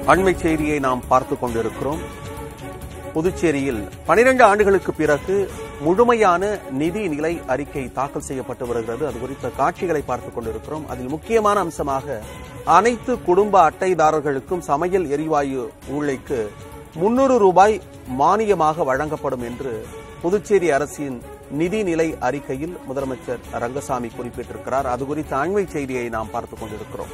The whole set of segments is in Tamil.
அண்மை செய்தியை நாம் பார்த்துக் கொண்டிருக்கிறோம் புதுச்சேரியில் 12 ஆண்டுகளுக்கு பிறகு முழுமையான நிதி நிலை அறிக்கை தாக்கல் செய்யப்பட்டு வருகிறது அது குறித்த காட்சிகளை பார்த்துக் கொண்டிருக்கிறோம் அதில் முக்கியமான அம்சமாக அனைத்து குடும்ப அட்டைதாரர்களுக்கும் சமையல் எரிவாயு ஊழைக்கு முன்னூறு ரூபாய் மானியமாக வழங்கப்படும் என்று புதுச்சேரி அரசின் நிதிநிலை அறிக்கையில் முதலமைச்சர் ரங்கசாமி குறிப்பிட்டிருக்கிறார் அது குறித்த அண்மை செய்தியை நாம் பார்த்துக் கொண்டிருக்கிறோம்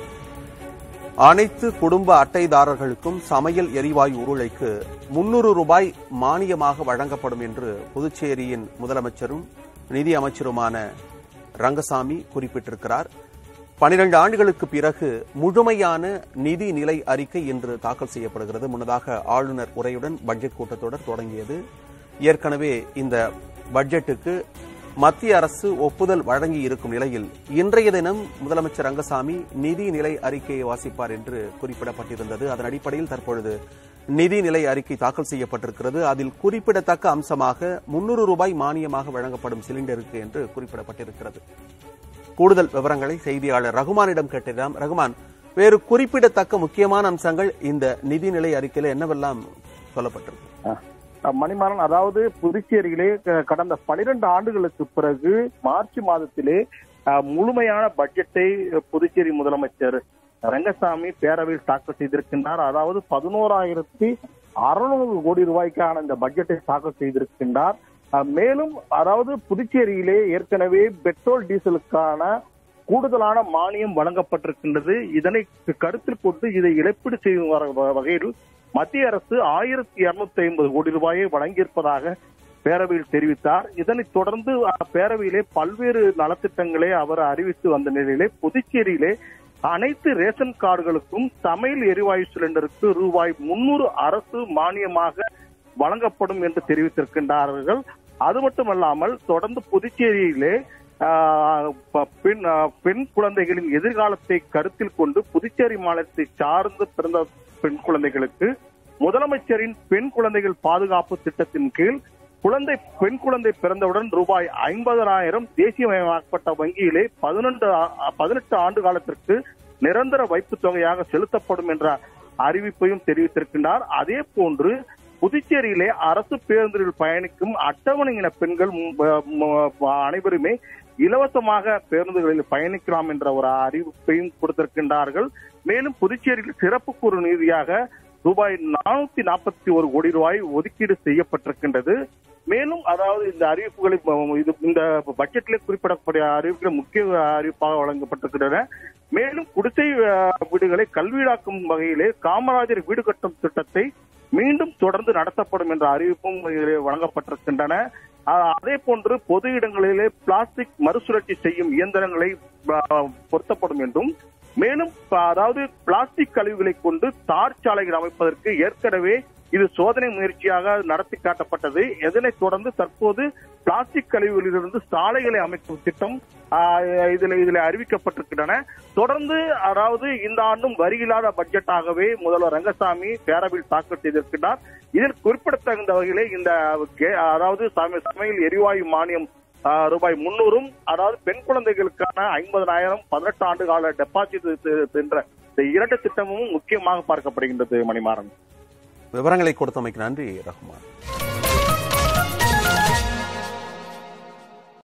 அனைத்து குடும்ப அட்டைதாரர்களுக்கும் சமையல் எரிவாயு உருளைக்கு முன்னூறு ரூபாய் மானியமாக வழங்கப்படும் என்று புதுச்சேரியின் முதலமைச்சரும் நிதி அமைச்சருமான ரங்கசாமி குறிப்பிட்டிருக்கிறார் பனிரெண்டு ஆண்டுகளுக்கு பிறகு முழுமையான நிதி நிலை அறிக்கை இன்று தாக்கல் செய்யப்படுகிறது முன்னதாக ஆளுநர் உரையுடன் பட்ஜெட் கூட்டத்தொடர் தொடங்கியது ஏற்கனவே இந்த பட்ஜெட்டுக்கு மத்திய அரசு ஒப்புதல் வழங்கி இருக்கும் நிலையில் இன்றைய தினம் முதலமைச்சர் ரங்கசாமி நிதி நிலை அறிக்கையை வாசிப்பார் என்று குறிப்பிடப்பட்டிருந்தது அதன் அடிப்படையில் தற்பொழுது நிதி நிலை அறிக்கை தாக்கல் செய்யப்பட்டிருக்கிறது அதில் குறிப்பிடத்தக்க அம்சமாக முன்னூறு ரூபாய் மானியமாக வழங்கப்படும் சிலிண்டருக்கு என்று குறிப்பிடப்பட்டிருக்கிறது கூடுதல் விவரங்களை செய்தியாளர் ரகுமானிடம் கேட்டிருந்தோம் ரகுமான் வேறு குறிப்பிடத்தக்க முக்கியமான அம்சங்கள் இந்த நிதிநிலை அறிக்கையில என்னவெல்லாம் சொல்லப்பட்டிருக்கு அஹ் மணிமாறன் அதாவது புதுச்சேரியிலே க- கடந்த பனிரெண்டு ஆண்டுகளுக்கு பிறகு மார்ச் மாதத்திலே அஹ், முழுமையான பட்ஜெட்டை அஹ், புதுச்சேரி முதலமைச்சர் ரங்கசாமி பேரவையில் தாக்கல் செய்திருக்கின்றார் அதாவது பதினோராயிரத்தி அறுநூறு கோடி ரூபாய்க்கான இந்த பட்ஜெட்டை தாக்கல் செய்திருக்கின்றார் அஹ், மேலும் அதாவது புதுச்சேரியிலே ஏற்கனவே பெட்ரோல் டீசலுக்கான கூடுதலான மானியம் வழங்கப்பட்டிருக்கின்றது இதனை கருத்தில் கொண்டு இதை இழப்பீடு செய்யும் வர- வகையில் மத்திய அரசு ஆயிரத்தி இருநூத்தி ஐம்பது கோடி ரூபாயை வழங்கியிருப்பதாக பேரவையில் தெரிவித்தார் இதனைத் தொடர்ந்து அஹ், பேரவையிலே பல்வேறு நலத்திட்டங்களை அவர் அறிவித்து வந்த நிலையிலே புதுச்சேரியிலே அனைத்து ரேஷன் கார்டுகளுக்கும் சமையல் எரிவாயு சிலிண்டருக்கு ரூபாய் முன்னூறு அரசு மானியமாக வழங்கப்படும் என்று தெரிவித்திருக்கின்றார்கள் அது மட்டுமல்லாமல் தொடர்ந்து புதுச்சேரியிலே ஆஹ், ப- பெண் ஆஹ், பெண் குழந்தைகளின் எதிர்காலத்தை கருத்தில் கொண்டு புதுச்சேரி மாநிலத்தை சார்ந்து பிறந்த பெண் குழந்தைகளுக்கு முதலமைச்சரின் பெண் குழந்தைகள் பாதுகாப்பு திட்டத்தின் கீழ் குழந்தை பெண் குழந்தை பிறந்தவுடன் ரூபாய் ஐம்பதனாயிரம் தேசியமயமாக்கப்பட்ட வங்கியிலே பதினொன்று பதினெட்டு ஆண்டு காலத்திற்கு நிரந்தர வைப்புத் தொகையாக செலுத்தப்படும் என்ற அறிவிப்பையும் தெரிவித்திருக்கின்றார் அதே போன்று புதுச்சேரியிலே அரசு பேருந்தில் பயணிக்கும் அட்டவணையின பெண்கள் ம், ம், அனைவருமே இலவசமாக பேருந்துகளில் பயணிக்கலாம் என்ற ஒரு அறிவிப்பையும் கொடுத்திருக்கின்றார்கள் மேலும் புதுச்சேரியில் சிறப்பு கூறு நிதியாக ரூபாய் நானூத்தி நாற்பத்தி ஒரு கோடி ரூபாய் ஒதுக்கீடு செய்யப்பட்டிருக்கின்றது மேலும் அதாவது இந்த அறிவிப்புகளை ம- இது இந்த பட்ஜெட்டிலே குறிப்பிடக்கூடிய அறிவிப்புகள் முக்கிய அறிவிப்பாக வழங்கப்பட்டிருக்கின்றன மேலும் குடிசை அஹ், வீடுகளை கல்வீடாக்கும் வகையிலே காமராஜர் வீடு கட்டும் திட்டத்தை மீண்டும் தொடர்ந்து நடத்தப்படும் என்ற அறிவிப்பும் இதிலே வழங்கப்பட்டிருக்கின்றன அஹ், அதே போன்று பொது இடங்களிலே பிளாஸ்டிக் மறுசுழற்சி செய்யும் இயந்திரங்களை அஹ், பொருத்தப்படும் என்றும் மேலும் ப- அதாவது பிளாஸ்டிக் கழிவுகளை கொண்டு தார் சாலைகள் அமைப்பதற்கு ஏற்கனவே இது சோதனை முயற்சியாக நடத்தி காட்டப்பட்டது இதனைத் தொடர்ந்து தற்போது பிளாஸ்டிக் கழிவுகளிலிருந்து சாலைகளை அமைக்கும் திட்டம் ஆஹ், இதுல இதுல அறிவிக்கப்பட்டிருக்கின்றன தொடர்ந்து அதாவது இந்த ஆண்டும் வரி இல்லாத பட்ஜெட்டாகவே முதல்வர் ரங்கசாமி பேரவையில் தாக்கல் செய்திருக்கிறார் இதில் குறிப்பிடத்தகுந்த வகையிலே இந்த கே- அதாவது சம- சமையல் எரிவாயு மானியம் ஆஹ், ரூபாய் முன்னூறும் அதாவது பெண் குழந்தைகளுக்கான ஐம்பதனாயிரம் பதினெட்டு ஆண்டு கால டெபாசிட் என்ற இந்த இரண்டு திட்டமும் முக்கியமாக பார்க்கப்படுகின்றது மணிமாறன் விவரங்களை கொடுத்தமைக்கு நன்றி ரகுமான்